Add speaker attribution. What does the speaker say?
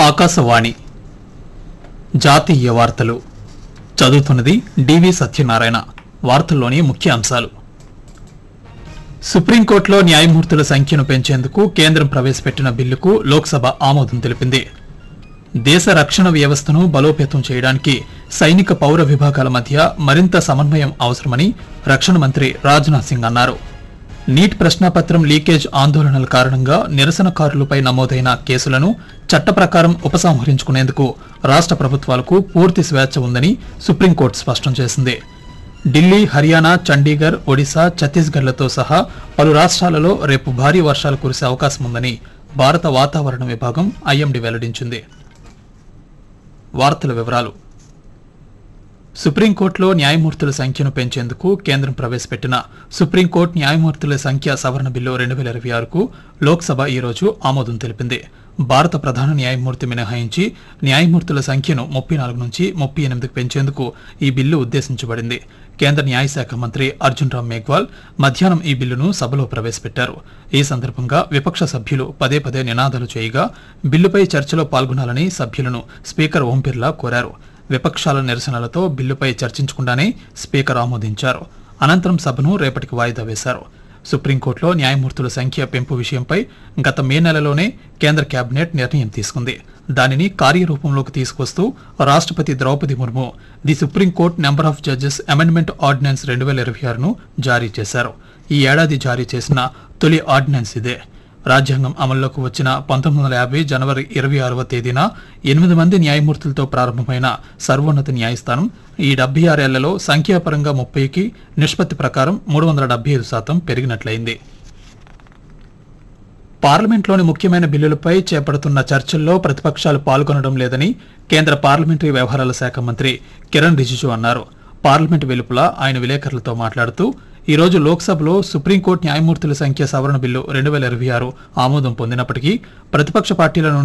Speaker 1: ఆకాశవాణి జాతీయ వార్తలు చదువుతున్నది డివి సత్యనారాయణ వార్తల్లోని ముఖ్య అంశాలు సుప్రీంకోర్టులో న్యాయమూర్తుల సంఖ్యను పెంచేందుకు కేంద్రం ప్రవేశపెట్టిన బిల్లుకు లోక్సభ ఆమోదం తెలిపింది దేశ రక్షణ వ్యవస్థను బలోపేతం చేయడానికి సైనిక పౌర విభాగాల మధ్య మరింత సమన్వయం అవసరమని రక్షణ మంత్రి రాజ్నాథ్ సింగ్ అన్నారు నీట్ ప్రశ్నాపత్రం లీకేజ్ ఆందోళనల కారణంగా నిరసనకారులపై నమోదైన కేసులను చట్ట ప్రకారం ఉపసంహరించుకునేందుకు రాష్ట్ర ప్రభుత్వాలకు పూర్తి స్వేచ్ఛ ఉందని సుప్రీంకోర్టు స్పష్టం చేసింది ఢిల్లీ హర్యానా చండీగఢ్ ఒడిశా ఛత్తీస్గఢ్లతో సహా పలు రాష్ట్రాలలో రేపు భారీ వర్షాలు కురిసే అవకాశం ఉందని భారత వాతావరణ విభాగం ఐఎండీ వెల్లడించింది వార్తల వివరాలు సుప్రీంకోర్టులో న్యాయమూర్తుల సంఖ్యను పెంచేందుకు కేంద్రం ప్రవేశపెట్టిన సుప్రీంకోర్టు న్యాయమూర్తుల సంఖ్య సవరణ బిల్లు రెండు వేల ఇరవై ఆరుకు లోక్సభ ఈ రోజు ఆమోదం తెలిపింది భారత ప్రధాన న్యాయమూర్తి మినహాయించి న్యాయమూర్తుల సంఖ్యను ముప్పై నాలుగు నుంచి ముప్పై ఎనిమిదికి పెంచేందుకు ఈ బిల్లు ఉద్దేశించబడింది కేంద్ర న్యాయశాఖ మంత్రి అర్జున్ రామ్ మేఘ్వాల్ మధ్యాహ్నం ఈ బిల్లును సభలో ప్రవేశపెట్టారు ఈ సందర్భంగా విపక్ష సభ్యులు పదే పదే నినాదాలు చేయగా బిల్లుపై చర్చలో పాల్గొనాలని సభ్యులను స్పీకర్ ఓం బిర్లా కోరారు విపక్షాల నిరసనలతో బిల్లుపై చర్చించకుండానే స్పీకర్ ఆమోదించారు అనంతరం సభను రేపటికి వాయిదా వేశారు సుప్రీంకోర్టులో న్యాయమూర్తుల సంఖ్య పెంపు విషయంపై గత మే నెలలోనే కేంద్ర కేబినెట్ నిర్ణయం తీసుకుంది దానిని కార్యరూపంలోకి తీసుకొస్తూ రాష్ట్రపతి Draupadi Murmu the supreme court number of judges amendment ordinance రెండు వేల ఇరవై ఆరును జారీ చేశారు ఈ ఏడాది జారీ చేసిన తొలి ఆర్డినెన్స్ ఇదే రాజ్యాంగం అమల్లోకి వచ్చిన పంతొమ్మిది వందల యాభై జనవరి ఇరవై ఆరవ తేదీన ఎనిమిది మంది న్యాయమూర్తులతో ప్రారంభమైన సర్వోన్నత న్యాయస్థానం ఈ డెబ్బై ఆరేళ్లలో సంఖ్యాపరంగా ముప్పైకి నిష్పత్తి ప్రకారం మూడు వందల డెబ్బై ఐదు శాతం పెరిగినట్లయింది పార్లమెంట్లోని ముఖ్యమైన బిల్లులపై చేపడుతున్న చర్చల్లో ప్రతిపక్షాలు పాల్గొనడం లేదని కేంద్ర పార్లమెంటరీ వ్యవహారాల శాఖ మంత్రి కిరణ్ రిజిజు అన్నారు పార్లమెంట్ వెలుపల ఆయన విలేకరులతో మాట్లాడుతూ ఈ రోజు లోక్సభలో సుప్రీంకోర్టు న్యాయమూర్తుల సంఖ్య సవరణ బిల్లు రెండు వేల ఇరవై ఆరు ఆమోదం పొందినప్పటికీ ప్రతిపక్ష పార్టీల నుండి